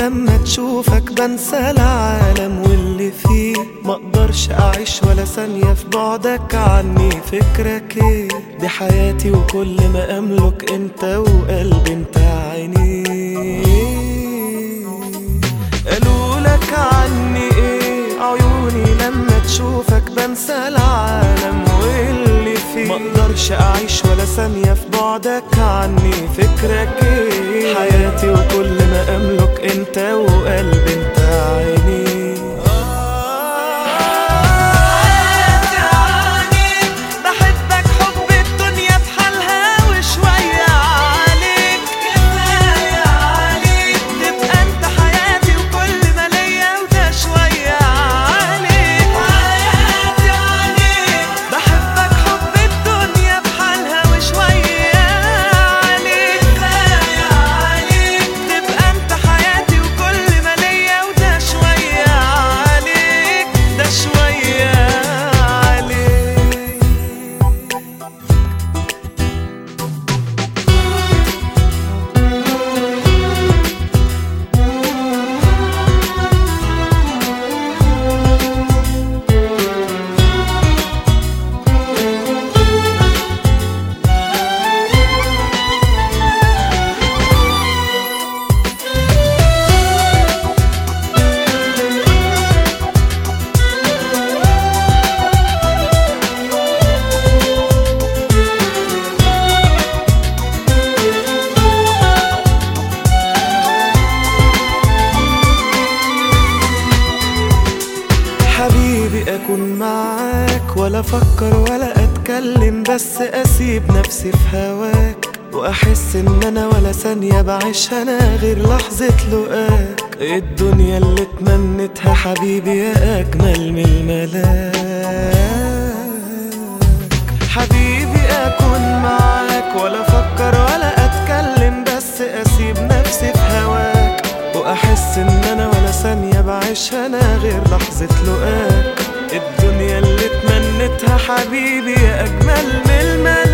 لما تشوفك بنسى العالم واللي فيه مقدرش اعيش ولا ثانية في بعدك عني فكرك ايه دي حياتي وكل ما املك انت وقلبي انت عيني قالوا لك عني ايه عيوني لما تشوفك بنسى العالم واللي فيه مقدرش اعيش ولا ثانية في بعدك عني فكرك ايه حياتي وكل ما املك انت وقلبي انت عيني حياتي عنيك بحبك حب الدنيا بحالها وشوية عليك كفاية عليك تبقى انت حياتي وكل ما ليا وده شوية عليك حياتي عنيك بحبك حب الدنيا بحالها وشوية عليك كفاية عليك تبقى انت حياتي وكل ما ليا وده شوية عليك ده شوية عليك حبيبي اكون معاك ولا افكر ولا اتكلم بس اسيب نفسي في هواك واحس ان انا ولا ثانية بعيشها انا غير لحظة لقاك الدنيا اللي اتمنتها حبيبي يا اجمل من الملاك حبيبي اكون معاك ولا افكر ولا اتكلم بس اسيب نفسي في هواك واحس ان انا ولا ثانية بعيشها انا غير لحظة لقاك الدنيا اللي اتمنتها حبيبي يا اجمل من الملاك